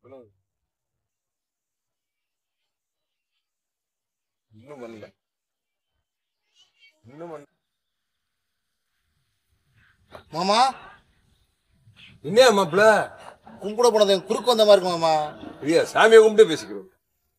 இன்னும் பண்ணல இன்னும் பண்ணல மாமா என்ன மாப்பிள்ள கும்பிட போனது குறுக்கு வந்த மாதிரி இருக்கு மாமா இல்லையா சாமியை கும்பிட்டு பேசிக்கிறோம்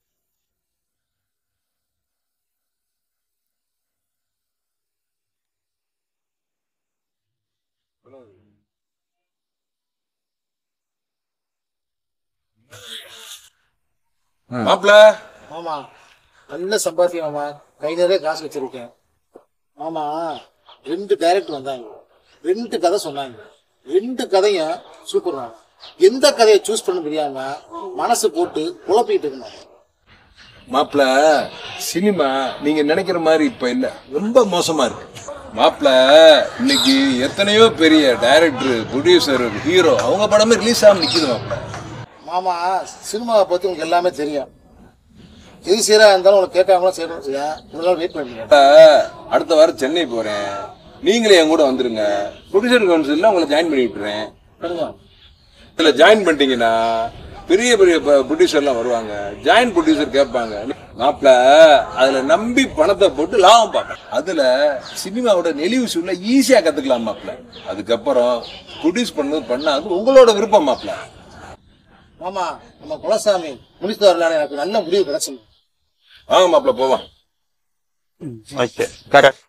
மாப்பிள்ள மாமா நல்ல சம்பாத்தியம் மாமா கை நிறைய காசு வச்சிருக்கேன் மாமா ரெண்டு டைரக்டர் வந்தாங்க ரெண்டு கதை சொன்னாங்க ரெண்டு கதையும் சூப்பர் தான் எந்த கதையை சூஸ் பண்ண தெரியாம மனசு போட்டு குழப்பிட்டு இருக்கணும் மாப்பிள்ள சினிமா நீங்க நினைக்கிற மாதிரி இப்ப இல்ல ரொம்ப மோசமா இருக்கு மாப்பிள்ள இன்னைக்கு எத்தனையோ பெரிய டைரக்டர் ப்ரொடியூசர் ஹீரோ அவங்க படமே ரிலீஸ் ஆகாம நிக்குது மாப்பிள்ள மாமா சினிமாவை பத்தி உங்களுக்கு எல்லாமே தெரியும் எது சீரா இருந்தாலும் உங்களுக்கு கேட்காமலாம் செய்யணும் செய்ய ஒரு நாள் வெயிட் பண்ணுங்க மாப்பிள்ள, அடுத்த வாரம் சென்னை போறேன் நீங்களே என் கூட வந்துருங்க ப்ரொடியூசர் கவுன்சில்ல உங்களை ஜாயின் பண்ணி விட்டுறேன் பண்ணுங்க இதுல ஜாயின் பண்ணிட்டீங்கன்னா பெரிய பெரிய ப்ரொடியூசர்லாம் வருவாங்க ஜாயின் ப்ரொடியூசர் கேட்பாங்க மாப்பிள அதுல நம்பி பணத்தை போட்டு லாபம் பார்க்க அதுல சினிமாவோட நெளிவு சூழ்ல ஈஸியா கத்துக்கலாம் மாப்பிள அதுக்கப்புறம் ப்ரொடியூஸ் பண்ணது பண்ணா அது உங்களோட விருப்பம் மாப்பிள மாமா நம்ம குலசாமி முடித்து வரலான்னு எனக்கு நல்ல முடிவு கிடைச்சது வாங்க மாப்பிள போவான் ஓகே கரெக்ட்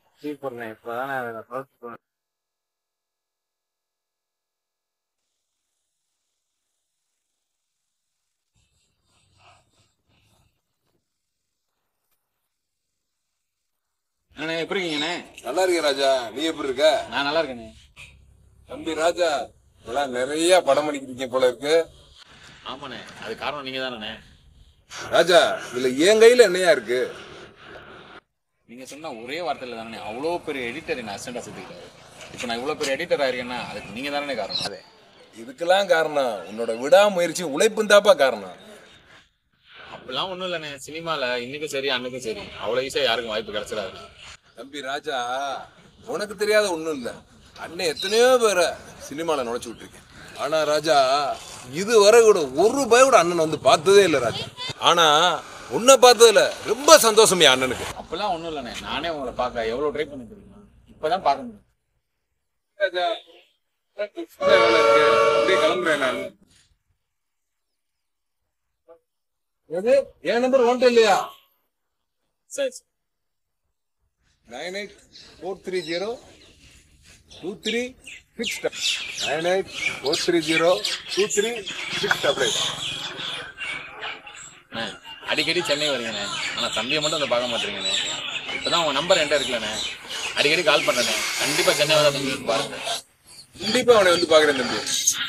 அண்ணே எப்படி இருக்கீங்கண்ணே நல்லா இருக்க ராஜா நீ எப்படி இருக்க நான் நல்லா இருக்கேண்ணே தம்பி ராஜா எல்லாம் நிறைய படம் பண்ணிக்கிறீங்க போல இருக்கு ஆமாண்ணே அது காரணம் நீங்க தானே ராஜா இதுல என் கையில என்னையா இருக்கு நீங்க சொன்ன ஒரே வார்த்தையில தானே அவ்வளோ பெரிய எடிட்டர் என்ன அசிஸ்டண்டா சேர்த்துக்கிட்டாரு இப்போ நான் இவ்வளோ பெரிய எடிட்டர் ஆயிருக்கேன்னா அதுக்கு நீங்க தானே காரணம் அதே இதுக்கெல்லாம் காரணம் உன்னோட விடாமுயற்சி உழைப்பும் தாப்பா காரணம் அப்படிலாம் ஒன்றும் இல்லைண்ணே சினிமாவில் இன்னைக்கும் சரி அன்னைக்கும் சரி அவ்வளோ ஈஸியாக யாருக்கும் வாய்ப்பு கிடைச்சிடாது தம்பி ராஜா உனக்கு தெரியாத ஒண்ணும் இல்ல அண்ணன் எத்தனையோ பேரை சினிமால நுழைச்சு விட்டுருக்கேன் ஆனா ராஜா இதுவரை கூட ஒரு பய கூட அண்ணன் வந்து பார்த்ததே இல்ல ராஜா ஆனா உன்னை பார்த்ததுல ரொம்ப சந்தோஷம் என் அண்ணனுக்கு அப்படிலாம் ஒன்றும் இல்லைண்ணே நானே உங்களை பார்க்க எவ்வளோ ட்ரை பண்ணி தெரியுமா இப்போதான் பார்க்க முடியும் ராஜா அப்படியே கிளம்புறேன் நான் எது என் நம்பர் ஒன்ட்டு இல்லையா சரி சரி. Nine eight four three zero two three six nine eight four three zero two three six double eight அண்ணே அடிக்கடி சென்னை வரீங்கண்ணே ஆனால் தம்பியை மட்டும் வந்து பார்க்க மாட்டீங்கண்ணே இப்போதான் உங்க நம்பர் என்கிட்ட இருக்குல்லண்ணே அடிக்கடி கால் பண்ணுறேண்ணே கண்டிப்பாக சென்னை வர தம்பி பாருங்க கண்டிப்பா அவனை வந்து பாக்குறேன் தம்பி